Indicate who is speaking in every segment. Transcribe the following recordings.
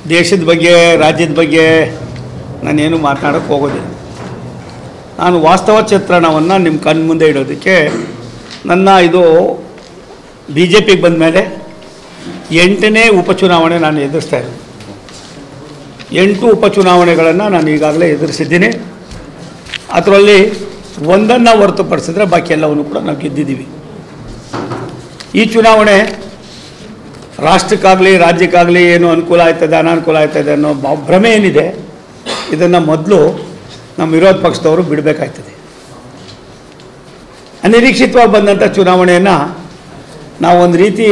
Speaker 1: ದೇಶದ ಬಗ್ಗೆ ರಾಜ್ಯದ ಬಗ್ಗೆ ನಾನೇನು ಮಾತನಾಡೋಕ್ಕೆ ಹೋಗೋದಿಲ್ಲ ನಾನು ವಾಸ್ತವ ಚಿತ್ರಣವನ್ನು ನಿಮ್ಮ ಕಣ್ಣು ಮುಂದೆ ಇಡೋದಕ್ಕೆ ನನ್ನ ಇದು ಬಿ ಜೆ ಪಿಗೆ ಬಂದ ಮೇಲೆ ಎಂಟನೇ ಉಪಚುನಾವಣೆ ನಾನು ಎದುರಿಸ್ತಾ ಇದ್ದೀನಿ ಎಂಟು ಉಪಚುನಾವಣೆಗಳನ್ನು ನಾನು ಈಗಾಗಲೇ ಎದುರಿಸಿದ್ದೀನಿ ಅದರಲ್ಲಿ ಒಂದನ್ನು ಹೊರತುಪಡಿಸಿದ್ರೆ ಬಾಕಿ ಎಲ್ಲವನ್ನು ಕೂಡ ನಾವು ಗೆದ್ದಿದ್ದೀವಿ ಈ ಚುನಾವಣೆ ರಾಷ್ಟ್ರಕ್ಕಾಗಲಿ ರಾಜ್ಯಕ್ಕಾಗಲಿ ಏನು ಅನುಕೂಲ ಆಯ್ತದೆ ಅನಾನುಕೂಲ ಆಯ್ತದೆ ಅನ್ನೋ ಬ- ಭ್ರಮೆ ಏನಿದೆ ಇದನ್ನು ಮೊದಲು ನಮ್ಮ ವಿರೋಧ ಪಕ್ಷದವರು ಬಿಡಬೇಕಾಯ್ತದೆ ಅನಿರೀಕ್ಷಿತವಾಗಿ ಬಂದಂಥ ಚುನಾವಣೆಯನ್ನು ನಾವು ಒಂದು ರೀತಿ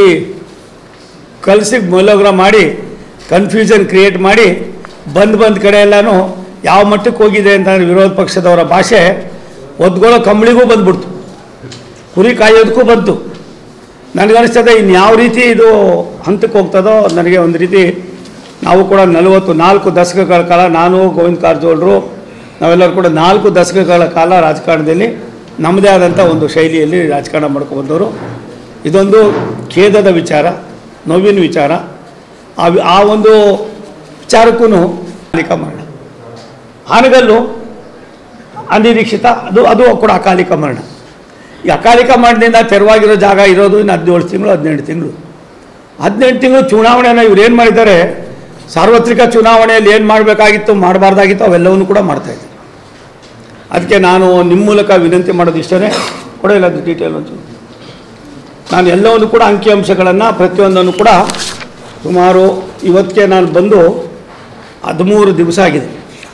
Speaker 1: ಕಲಸಿ ಮೊಲೋಗ್ರ ಮಾಡಿ ಕನ್ಫ್ಯೂಷನ್ ಕ್ರಿಯೇಟ್ ಮಾಡಿ ಬಂದು ಬಂದ ಕಡೆ ಎಲ್ಲನೂ ಯಾವ ಮಟ್ಟಕ್ಕೆ ಹೋಗಿದೆ ಅಂತಂದರೆ ವಿರೋಧ ಪಕ್ಷದವರ ಭಾಷೆ ಒದ್ಕೊಳ್ಳೋ ಕಂಬಳಿಗೂ ಬಂದ್ಬಿಡ್ತು ಕುರಿ ಕಾಯೋದಕ್ಕೂ ಬಂತು ನನಗನ್ನಿಸ್ತದೆ ಇನ್ನು ಯಾವ ರೀತಿ ಇದು ಹಂತಕ್ಕೆ ಹೋಗ್ತದೋ ನನಗೆ ಒಂದು ರೀತಿ ನಾವು ಕೂಡ ನಲವತ್ತು ನಾಲ್ಕು ದಶಕಗಳ ಕಾಲ ನಾನು ಗೋವಿಂದ ಕಾರಜೋಳರು ನಾವೆಲ್ಲರೂ ಕೂಡ ನಾಲ್ಕು ದಶಕಗಳ ಕಾಲ ರಾಜಕಾರಣದಲ್ಲಿ ನಮ್ಮದೇ ಆದಂಥ ಒಂದು ಶೈಲಿಯಲ್ಲಿ ರಾಜಕಾರಣ ಮಾಡ್ಕೊಂಡ್ಬಂದವರು ಇದೊಂದು ಖೇದದ ವಿಚಾರ ನೋವಿನ ವಿಚಾರ ಆ ವಿ- ಆ ಒಂದು ವಿಚಾರಕ್ಕೂ ಅಕಾಲಿಕ ಮರಣ ಹಾನಗಲ್ಲು ಅನಿರೀಕ್ಷಿತ ಅದು ಅದು ಕೂಡ ಅಕಾಲಿಕ ಮರಣ ಈ ಅಕಾಲಿಕ ಮರಣದಿಂದ ತೆರವಾಗಿರೋ ಜಾಗ ಇರೋದು ಇನ್ನು ಹದಿನೇಳು ತಿಂಗಳು ಹದಿನೆಂಟು ತಿಂಗಳು ಹದಿನೆಂಟು ತಿಂಗಳು ಚುನಾವಣೆನ ಇವ್ರು ಏನು ಮಾಡಿದ್ದಾರೆ ಸಾರ್ವತ್ರಿಕ ಚುನಾವಣೆಯಲ್ಲಿ ಏನು ಮಾಡಬೇಕಾಗಿತ್ತು ಮಾಡಬಾರ್ದಾಗಿತ್ತು ಅವೆಲ್ಲವನ್ನು ಕೂಡ ಮಾಡ್ತಾಯಿದ್ದಾರೆ ಅದಕ್ಕೆ ನಾನು ನಿಮ್ಮ ಮೂಲಕ ವಿನಂತಿ ಮಾಡೋದು ಇಷ್ಟೇ ಕೂಡ ಇಲ್ಲ ಅದು ಡೀಟೇಲ್ ಒಂಚೂರು ನಾನು ಎಲ್ಲವನ್ನು ಕೂಡ ಅಂಕಿಅಂಶಗಳನ್ನು ಪ್ರತಿಯೊಂದನ್ನು ಕೂಡ ಸುಮಾರು ಇವತ್ತಿಗೆ ನಾನು ಬಂದು ಹದಿಮೂರು ದಿವಸ ಆಗಿದೆ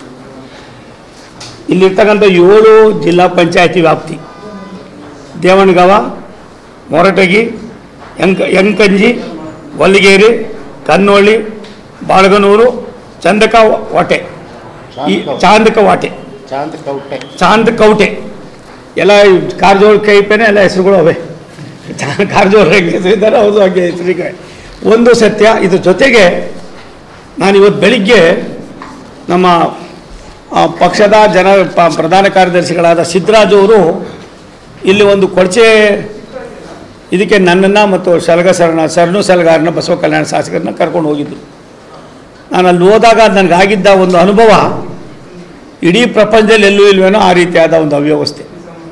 Speaker 1: ಇಲ್ಲಿರ್ತಕ್ಕಂಥ ಏಳು ಜಿಲ್ಲಾ ಪಂಚಾಯತಿ ವ್ಯಾಪ್ತಿ ದೇವಣಗಾವ ಮೊರಟಗಿ ಯಂಕ ಯಂಕಂಜಿ ಹೊಲಿಗೇರಿ ಕನ್ನೋಳಿ ಬಾಳಗನೂರು ಚಂದಕ ವಾಟೆ ಈ ಚಾಂದಕ ವಾಟೆ
Speaker 2: ಚಾಂದ್ ಕೌಟೆ
Speaker 1: ಚಾಂದ್ ಕೌಟೆ ಎಲ್ಲ ಈ ಕಾರಜೋಳ ಕೈಪೇನೆ ಎಲ್ಲ ಹೆಸರುಗಳು ಅವೆ ಚಾ ಕಾರಜೋಳ ಹೆಂಗೆ ಹೆಸರಿದ್ದಾರೆ ಹೌದು ಹಾಗೆ ಹೆಸರಿಗೆ ಒಂದು ಸತ್ಯ ಇದ್ರ ಜೊತೆಗೆ ನಾನು ಇವತ್ತು ಬೆಳಿಗ್ಗೆ ನಮ್ಮ ಆ, ಪಕ್ಷದ ಜನ ಪ- ಪ್ರಧಾನ ಕಾರ್ಯದರ್ಶಿಗಳಾದ ಸಿದ್ದರಾಜು ಅವರು ಇಲ್ಲಿ ಒಂದು ಕೊಳಚೆ ಇದಕ್ಕೆ ನನ್ನನ್ನು ಮತ್ತು ಸಲಗ ಶರಣ ಶರಣು ಸಲಗಾರನ ಬಸವ ಕಲ್ಯಾಣ ಶಾಸಕರನ್ನ ಕರ್ಕೊಂಡು ಹೋಗಿದ್ದರು ನಾನು ಅಲ್ಲಿ ಹೋದಾಗ ನನಗಾಗಿದ್ದ ಒಂದು ಅನುಭವ ಇಡೀ ಪ್ರಪಂಚದಲ್ಲಿ ಎಲ್ಲೂ ಇಲ್ವೇನೋ ಆ ರೀತಿಯಾದ ಒಂದು ಅವ್ಯವಸ್ಥೆ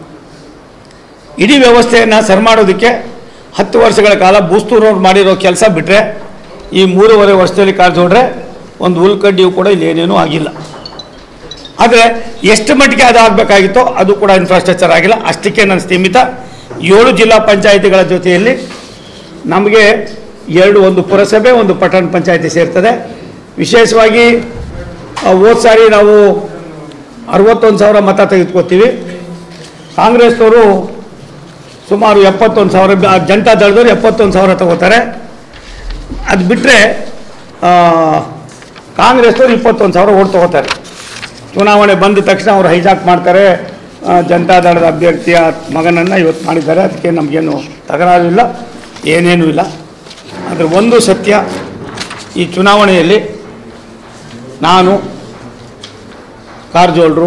Speaker 1: ಇಡೀ ವ್ಯವಸ್ಥೆಯನ್ನು ಸರಿ ಮಾಡೋದಕ್ಕೆ ಹತ್ತು ವರ್ಷಗಳ ಕಾಲ ಬೂಸ್ತೂರವ್ರು ಮಾಡಿರೋ ಕೆಲಸ ಬಿಟ್ಟರೆ ಈ ಮೂರುವರೆ ವರ್ಷದಲ್ಲಿ ಕಾಲ್ಸೋಡ್ರೆ ಒಂದು ಹುಲ್ಕಡ್ಡಿಯೂ ಕೂಡ ಇಲ್ಲಿ ಏನೇನೂ ಆಗಿಲ್ಲ ಆದರೆ ಎಷ್ಟು ಮಟ್ಟಿಗೆ ಅದು ಆಗಬೇಕಾಗಿತ್ತೋ ಅದು ಕೂಡ ಇನ್ಫ್ರಾಸ್ಟ್ರಕ್ಚರ್ ಆಗಿಲ್ಲ ಅಷ್ಟಕ್ಕೆ ನಾನು ಸೀಮಿತ ಏಳು ಜಿಲ್ಲಾ ಪಂಚಾಯಿತಿಗಳ ಜೊತೆಯಲ್ಲಿ ನಮಗೆ ಎರಡು ಒಂದು ಪುರಸಭೆ ಒಂದು ಪಟ್ಟಣ ಪಂಚಾಯಿತಿ ಸೇರ್ತದೆ ವಿಶೇಷವಾಗಿ ಆ, ಹೋದ್ ಸಾರಿ ನಾವು ಅರವತ್ತೊಂದು ಸಾವಿರ ಮತ ತೆಗೆದುಕೊತೀವಿ ಕಾಂಗ್ರೆಸ್ನವರು ಸುಮಾರು ಎಪ್ಪತ್ತೊಂದು ಸಾವಿರ ಬ- ಜನತಾ ದಳದವ್ರು ಎಪ್ಪತ್ತೊಂದು ಸಾವಿರ ತಗೋತಾರೆ ಅದು ಬಿಟ್ಟರೆ ಕಾಂಗ್ರೆಸ್ನವ್ರು ಇಪ್ಪತ್ತೊಂದು ಸಾವಿರ ಓಟ್ ತಗೋತಾರೆ ಚುನಾವಣೆ ಬಂದ ತಕ್ಷಣ ಅವ್ರು ಹೈಜಾಕ್ ಮಾಡ್ತಾರೆ ಆ, ಜನತಾ ದಳದ ಅಭ್ಯರ್ಥಿಯ ಮಗನನ್ನು ಇವತ್ತು ಮಾಡಿದ್ದಾರೆ ಅದಕ್ಕೆ ನಮಗೇನು ತಕರಾರಿಲ್ಲ ಏನೇನೂ ಇಲ್ಲ ಆದರೆ ಒಂದು ಸತ್ಯ ಈ ಚುನಾವಣೆಯಲ್ಲಿ ನಾನು ಕಾರಜೋಳರು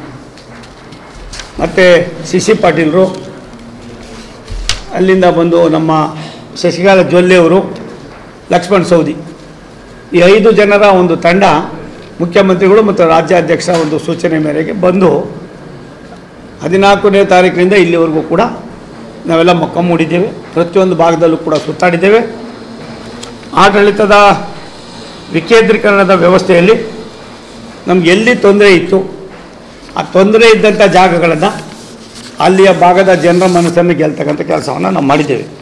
Speaker 1: ಮತ್ತು ಸಿ ಸಿ ಪಾಟೀಲರು ಅಲ್ಲಿಂದ ಬಂದು ನಮ್ಮ ಶಶಿಕಾಲ ಜೊಲ್ಲೆಯವರು ಲಕ್ಷ್ಮಣ್ ಸೌದಿ ಈ ಐದು ಜನರ ಒಂದು ತಂಡ ಮುಖ್ಯಮಂತ್ರಿಗಳು ಮತ್ತು ರಾಜ್ಯಾಧ್ಯಕ್ಷರ ಒಂದು ಸೂಚನೆ ಮೇರೆಗೆ ಬಂದು ಹದಿನಾಲ್ಕನೇ ತಾರೀಕಿನಿಂದ ಇಲ್ಲಿವರೆಗೂ ಕೂಡ ನಾವೆಲ್ಲ ಮೊಕ್ಕ ಮೂಡಿದ್ದೇವೆ ಪ್ರತಿಯೊಂದು ಭಾಗದಲ್ಲೂ ಕೂಡ ಸುತ್ತಾಡಿದ್ದೇವೆ ಆಡಳಿತದ ವಿಕೇಂದ್ರೀಕರಣದ ವ್ಯವಸ್ಥೆಯಲ್ಲಿ ನಮ್ಗೆ ಎಲ್ಲಿ ತೊಂದರೆ ಇತ್ತು ಆ ತೊಂದರೆ ಇದ್ದಂಥ ಜಾಗಗಳನ್ನು ಅಲ್ಲಿಯ ಭಾಗದ ಜನರ ಮನಸ್ಸನ್ನು ಗೆಲ್ತಕ್ಕಂಥ ಕೆಲಸವನ್ನು ನಾವು ಮಾಡಿದ್ದೇವೆ